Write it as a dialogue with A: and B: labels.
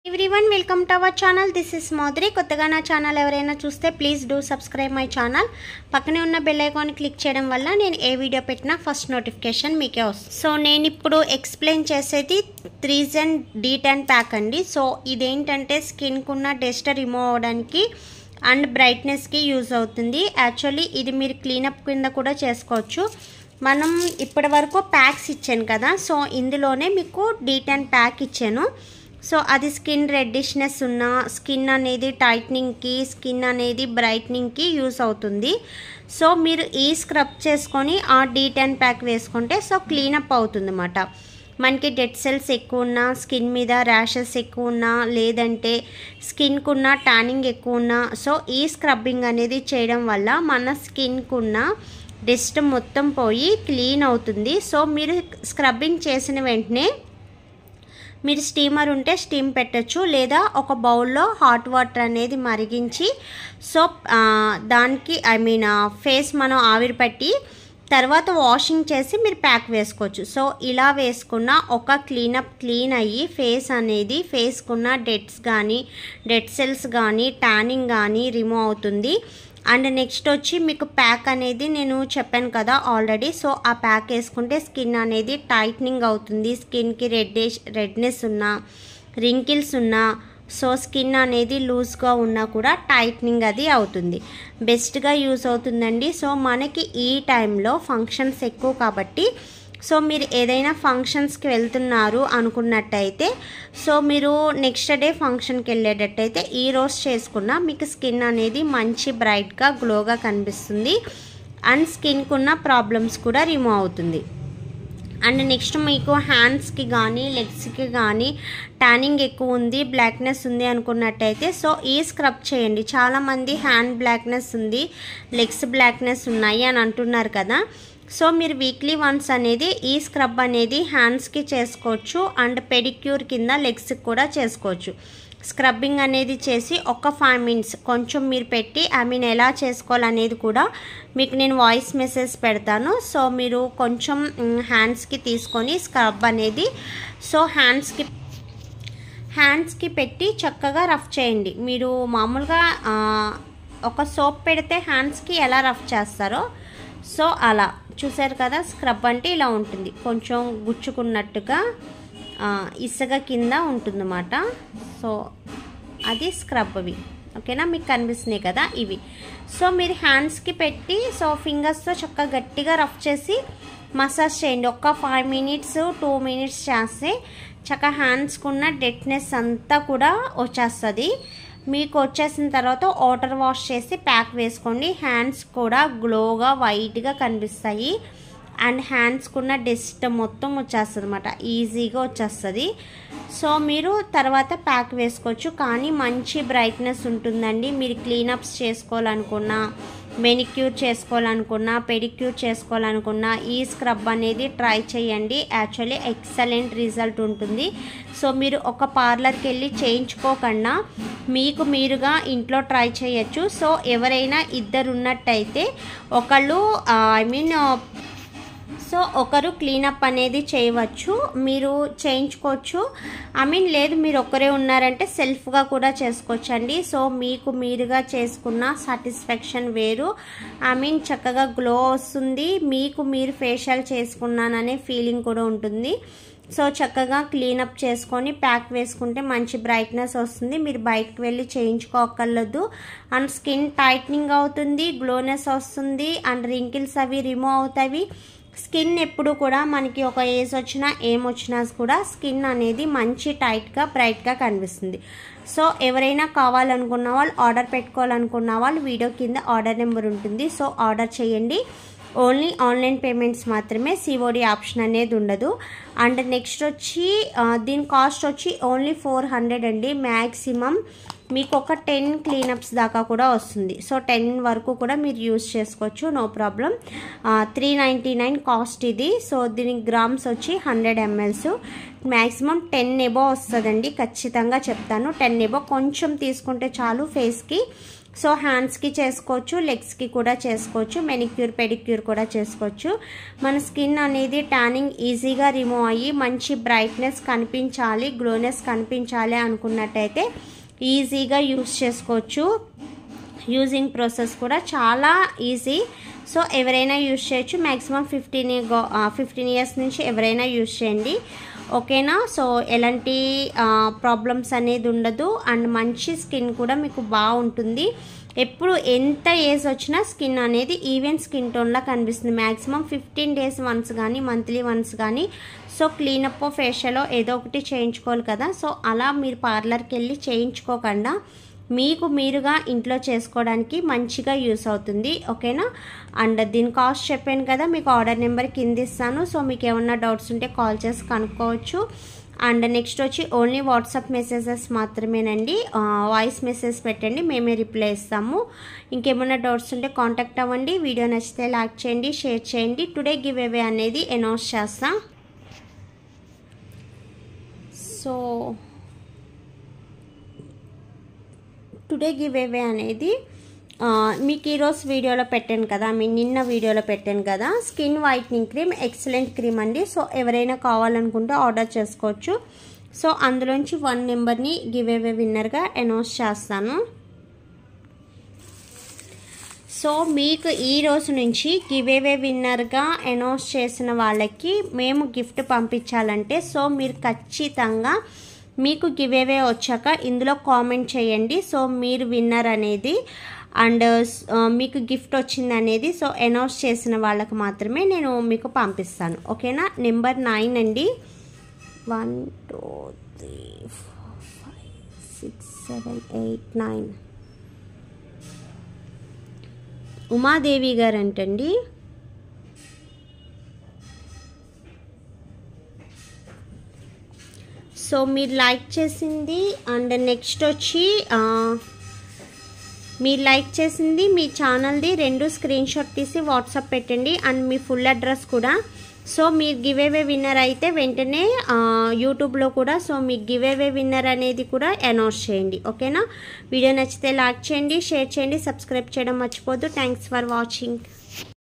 A: everyone welcome to our channel this is మోదరి కొత్తగా నా ఛానల్ ఎవరైనా చూస్తే please do subscribe my channel పక్కనే ఉన్న బెల్ ఐకాన్ క్లిక్ చేయడం వల్ల నేను ఏ వీడియో పెట్టినా ఫస్ట్ నోటిఫికేషన్ మీకే వస్తుంది సో నేను ఇప్పుడు ఎక్స్ప్లెయిన్ చేసేది త్రీజన్ డీ టెన్ ప్యాక్ అండి సో ఇదేంటంటే స్కిన్కు ఉన్న డస్ట్ రిమూవ్ అవ్వడానికి అండ్ బ్రైట్నెస్కి యూజ్ అవుతుంది యాక్చువల్లీ ఇది మీరు క్లీనప్ కింద కూడా చేసుకోవచ్చు మనం ఇప్పటి వరకు ప్యాక్స్ ఇచ్చాను కదా సో ఇందులోనే మీకు డీ టెన్ ప్యాక్ ఇచ్చాను సో అది స్కిన్ రెడ్డిష్నెస్ ఉన్న స్కిన్ అనేది టైట్నింగ్కి స్కిన్ అనేది బ్రైట్నింగ్కి యూస్ అవుతుంది సో మీరు ఈ స్క్రబ్ చేసుకొని ఆ డీ టెన్ ప్యాక్ వేసుకుంటే సో క్లీనప్ అవుతుంది అన్నమాట మనకి డెడ్ సెల్స్ ఎక్కువ ఉన్నా స్కిన్ మీద ర్యాషెస్ ఎక్కువ ఉన్నా లేదంటే స్కిన్కు ఉన్న ట్యానింగ్ ఎక్కువ ఉన్నా సో ఈ స్క్రబ్బింగ్ అనేది చేయడం వల్ల మన స్కిన్కు ఉన్న డస్ట్ మొత్తం పోయి క్లీన్ అవుతుంది సో మీరు స్క్రబ్బింగ్ చేసిన వెంటనే మీరు స్టీమర్ ఉంటే స్టీమ్ పెట్టచ్చు లేదా ఒక బౌల్లో హాట్ వాటర్ అనేది మరిగించి సో దానికి ఐ మీన్ ఫేస్ మనం ఆవిరి పట్టి తర్వాత వాషింగ్ చేసి మీరు ప్యాక్ వేసుకోవచ్చు సో ఇలా వేసుకున్న ఒక క్లీనప్ క్లీన్ అయ్యి ఫేస్ అనేది ఫేస్కున్న డెడ్స్ కానీ డెడ్ సెల్స్ కానీ ట్యానింగ్ కానీ రిమూవ్ అవుతుంది అండ్ నెక్స్ట్ వచ్చి మీకు ప్యాక్ అనేది నేను చెప్పాను కదా ఆల్రెడీ సో ఆ ప్యాక్ వేసుకుంటే స్కిన్ అనేది టైట్నింగ్ అవుతుంది స్కిన్కి రెడ్డిష్ రెడ్నెస్ ఉన్నా రింకిల్స్ ఉన్నా సో స్కిన్ అనేది లూజ్గా ఉన్నా కూడా టైట్నింగ్ అది అవుతుంది బెస్ట్గా యూస్ అవుతుందండి సో మనకి ఈ టైంలో ఫంక్షన్స్ ఎక్కువ కాబట్టి సో మీరు ఏదైనా ఫంక్షన్స్కి వెళ్తున్నారు అనుకున్నట్టయితే సో మీరు నెక్స్ట్ డే ఫంక్షన్కి వెళ్ళేటట్టయితే ఈ రోజు చేసుకున్న మీకు స్కిన్ అనేది మంచి బ్రైట్గా గ్లోగా కనిపిస్తుంది అండ్ స్కిన్కి ఉన్న ప్రాబ్లమ్స్ కూడా రిమూవ్ అవుతుంది అండ్ నెక్స్ట్ మీకు హ్యాండ్స్కి కానీ లెగ్స్కి కానీ ట్యానింగ్ ఎక్కువ ఉంది బ్లాక్నెస్ ఉంది అనుకున్నట్టయితే సో ఈ స్క్రబ్ చేయండి చాలామంది హ్యాండ్ బ్లాక్నెస్ ఉంది లెగ్స్ బ్లాక్నెస్ ఉన్నాయి అని అంటున్నారు కదా సో మీరు వీక్లీ వన్స్ అనేది ఈ స్క్రబ్ అనేది హ్యాండ్స్కి చేసుకోవచ్చు అండ్ పెడిక్యూర్ కింద లెగ్స్కి కూడా చేసుకోవచ్చు స్క్రబ్బింగ్ అనేది చేసి ఒక ఫైవ్ మినిట్స్ కొంచెం మీరు పెట్టి ఐ మీన్ ఎలా చేసుకోవాలనేది కూడా మీకు నేను వాయిస్ మెసేజ్ పెడతాను సో మీరు కొంచెం హ్యాండ్స్కి తీసుకొని స్క్రబ్ అనేది సో హ్యాండ్స్కి హ్యాండ్స్కి పెట్టి చక్కగా రఫ్ చేయండి మీరు మామూలుగా ఒక సోప్ పెడితే హ్యాండ్స్కి ఎలా రఫ్ చేస్తారో సో అలా చూసారు కదా స్క్రబ్ అంటే ఇలా ఉంటుంది కొంచెం గుచ్చుకున్నట్టుగా ఇసుక కింద ఉంటుందన్నమాట సో అది స్క్రబ్ అవి ఓకేనా మీకు కనిపిస్తున్నాయి కదా ఇవి సో మీరు హ్యాండ్స్కి పెట్టి సో ఫింగర్స్తో చక్కగా గట్టిగా రఫ్ చేసి మసాజ్ చేయండి ఒక్క ఫైవ్ మినిట్స్ టూ మినిట్స్ చేస్తే చక్కగా హ్యాండ్స్కి ఉన్న డెట్నెస్ అంతా కూడా వచ్చేస్తుంది మీకు వచ్చేసిన తర్వాత వాటర్ వాష్ చేసి ప్యాక్ వేసుకోండి హ్యాండ్స్ కూడా గ్లోగా వైట్గా కనిపిస్తాయి అండ్ హ్యాండ్స్కున్న డస్ట్ మొత్తం వచ్చేస్తుంది అనమాట ఈజీగా వచ్చేస్తుంది సో మీరు తర్వాత ప్యాక్ వేసుకోవచ్చు కానీ మంచి బ్రైట్నెస్ ఉంటుందండి మీరు క్లీనప్స్ చేసుకోవాలనుకున్నా మెనిక్యూర్ చేసుకోవాలనుకున్నా పెడిక్యూర్ చేసుకోవాలనుకున్నా ఈ స్క్రబ్ అనేది ట్రై చేయండి యాక్చువల్లీ ఎక్సలెంట్ రిజల్ట్ ఉంటుంది సో మీరు ఒక పార్లర్కి వెళ్ళి చేయించుకోకుండా మీకు మీరుగా ఇంట్లో ట్రై చేయొచ్చు సో ఎవరైనా ఇద్దరు ఉన్నట్టయితే ఒకళ్ళు ఐ మీన్ సో ఒకరు క్లీనప్ అనేది చేయవచ్చు మీరు చేయించుకోవచ్చు ఐ మీన్ లేదు మీరు ఒక్కరే ఉన్నారంటే సెల్ఫ్గా కూడా చేసుకోవచ్చు అండి సో మీకు మీరుగా చేసుకున్న సాటిస్ఫాక్షన్ వేరు ఐ మీన్ చక్కగా గ్లో వస్తుంది మీకు మీరు ఫేషియల్ చేసుకున్నాననే ఫీలింగ్ కూడా ఉంటుంది సో చక్కగా క్లీనప్ చేసుకొని ప్యాక్ వేసుకుంటే మంచి బ్రైట్నెస్ వస్తుంది మీరు బయటకు వెళ్ళి చేయించుకోకర్లేదు అండ్ స్కిన్ టైట్నింగ్ అవుతుంది గ్లోనెస్ వస్తుంది అండ్ రింకిల్స్ అవి రిమూవ్ అవుతాయి స్కిన్ ఎప్పుడు కూడా మనకి ఒక ఏజ్ వచ్చినా ఏం వచ్చినా కూడా స్కిన్ అనేది మంచి టైట్గా బ్రైట్గా కనిపిస్తుంది సో ఎవరైనా కావాలనుకున్న వాళ్ళు ఆర్డర్ పెట్టుకోవాలనుకున్న వాళ్ళు వీడియో కింద ఆర్డర్ నెంబర్ ఉంటుంది సో ఆర్డర్ చేయండి ఓన్లీ ఆన్లైన్ పేమెంట్స్ మాత్రమే సిఓడి ఆప్షన్ అనేది ఉండదు అండ్ నెక్స్ట్ వచ్చి దీని కాస్ట్ వచ్చి ఓన్లీ ఫోర్ హండ్రెడ్ అండి మ్యాక్సిమం మీకు ఒక టెన్ క్లీనప్స్ దాకా కూడా వస్తుంది సో టెన్ వరకు కూడా మీరు యూస్ చేసుకోవచ్చు no problem three ninety nine cost ఇది సో దీని గ్రామ్స్ వచ్చి hundred MLs maximum ten above వస్తుందండి ఖచ్చితంగా చెప్తాను టెన్ ఎబో కొంచెం తీసుకుంటే చాలు ఫేస్కి సో హ్యాండ్స్కి చేసుకోవచ్చు లెగ్స్కి కూడా చేసుకోవచ్చు మెనిక్యూర్ పెడిక్యూర్ కూడా చేసుకోవచ్చు మన స్కిన్ అనేది ట్యానింగ్ ఈజీగా రిమూవ్ అయ్యి మంచి బ్రైట్నెస్ కనిపించాలి గ్లోనెస్ కనిపించాలి అనుకున్నట్టయితే ఈజీగా యూస్ చేసుకోవచ్చు యూజింగ్ ప్రాసెస్ కూడా చాలా ఈజీ సో ఎవరైనా యూస్ చేయొచ్చు మ్యాక్సిమం ఫిఫ్టీన్ ఫిఫ్టీన్ ఇయర్స్ నుంచి ఎవరైనా యూస్ చేయండి ఓకేనా సో ఎలాంటి ప్రాబ్లమ్స్ అనేది ఉండదు అండ్ మంచి స్కిన్ కూడా మీకు బాగుంటుంది ఎప్పుడు ఎంత ఏజ్ వచ్చినా స్కిన్ అనేది ఈవెన్ స్కిన్ టోన్లా కనిపిస్తుంది మ్యాక్సిమం ఫిఫ్టీన్ డేస్ వన్స్ కానీ మంత్లీ వన్స్ కానీ సో క్లీనప్ ఫేషియల్ ఏదో ఒకటి చేయించుకోవాలి కదా సో అలా మీరు పార్లర్కి వెళ్ళి చేయించుకోకుండా మీకు మీరుగా ఇంట్లో చేసుకోవడానికి మంచిగా యూస్ అవుతుంది ఓకేనా అండ్ దీని కాస్ట్ చెప్పాను కదా మీకు ఆర్డర్ నెంబర్ కింద ఇస్తాను సో మీకు ఏమన్నా డౌట్స్ ఉంటే కాల్ చేసి కనుక్కోవచ్చు అండ్ నెక్స్ట్ వచ్చి ఓన్లీ వాట్సాప్ మెసేజెస్ మాత్రమేనండి వాయిస్ మెసేజ్ పెట్టండి మేమే రిప్లై ఇస్తాము ఇంకేమైనా డౌట్స్ ఉంటే కాంటాక్ట్ అవ్వండి వీడియో నచ్చితే లైక్ చేయండి షేర్ చేయండి టుడే గివ్ అవే అనేది అనౌన్స్ చేస్తాం సో టుడే గివ్ అవే అనేది మీకు ఈరోజు వీడియోలో పెట్టాను కదా మీ నిన్న వీడియోలో పెట్టాను కదా skin whitening cream excellent cream అండి సో ఎవరైనా కావాలనుకుంటే ఆర్డర్ చేసుకోవచ్చు సో అందులోంచి వన్ నెంబర్ని గివ్ అవే విన్నర్గా అనౌన్స్ చేస్తాను సో మీకు ఈ రోజు నుంచి గివ్ అవే విన్నర్గా అనౌన్స్ చేసిన వాళ్ళకి మేము గిఫ్ట్ పంపించాలంటే సో మీరు ఖచ్చితంగా మీకు గివ్ అవే వచ్చాక ఇందులో కామెంట్ చేయండి సో మీరు విన్నర్ అనేది అండ్ మీకు గిఫ్ట్ వచ్చింది అనేది సో అనౌన్స్ చేసిన వాళ్ళకి మాత్రమే నేను మీకు పంపిస్తాను ఓకేనా నెంబర్ నైన్ అండి one two three four five six seven eight nine Umadevi గారు అంటండి సో మీరు లైక్ చేసింది అండ్ నెక్స్ట్ వచ్చి మీరు లైక్ చేసింది మీ ఛానల్ది రెండు స్క్రీన్ షాట్ తీసి వాట్సాప్ పెట్టండి అండ్ మీ ఫుల్ అడ్రస్ కూడా సో మీరు గివ్ అవే విన్నర్ అయితే వెంటనే యూట్యూబ్లో కూడా సో మీకు గివ్ అవే విన్నర్ అనేది కూడా అనౌన్స్ చేయండి ఓకేనా వీడియో నచ్చితే లైక్ చేయండి షేర్ చేయండి సబ్స్క్రైబ్ చేయడం మర్చిపోద్దు థ్యాంక్స్ ఫర్ వాచింగ్